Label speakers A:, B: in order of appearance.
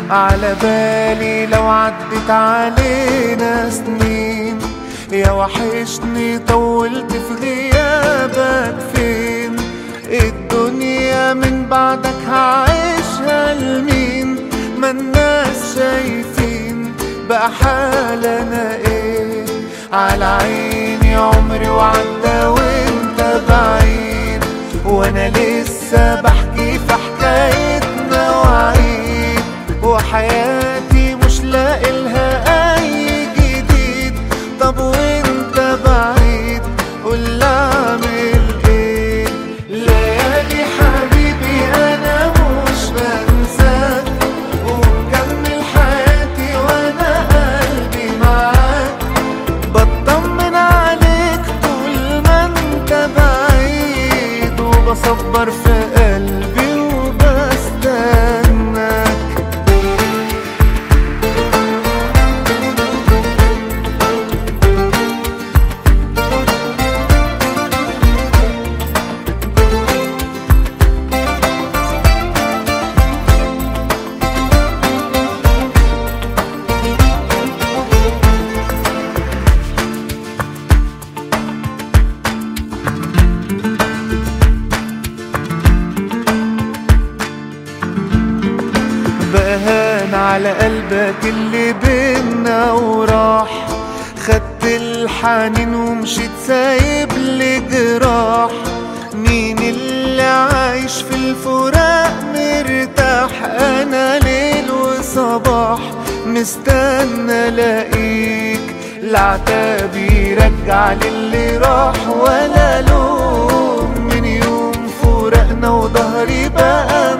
A: على بالي لو عدت علينا سنين يا وحشني طولت في غيابك فين الدنيا من بعدك هعيشها لمين ما الناس شايفين بقى حالنا ايه على عيني عمري وعدى وانت بعيد وانا لسه بحكي في حكايتنا وعيد وحياتي مش لاقي لها اي جديد طب وانت بعيد قول اعمل ايه ليالي حبيبي انا مش بنساك ومكمل حياتي وانا قلبي معاك بطمن عليك طول ما انت بعيد وبصبر في قلبي وبستناك بهان على قلبك اللي بينا وراح خدت الحنين ومشيت سايب لي جراح مين اللي عايش في الفراق مرتاح انا ليل وصباح مستنى الاقيك العتاب يرجع للي راح ولا لوم من يوم فرقنا وظهري بقى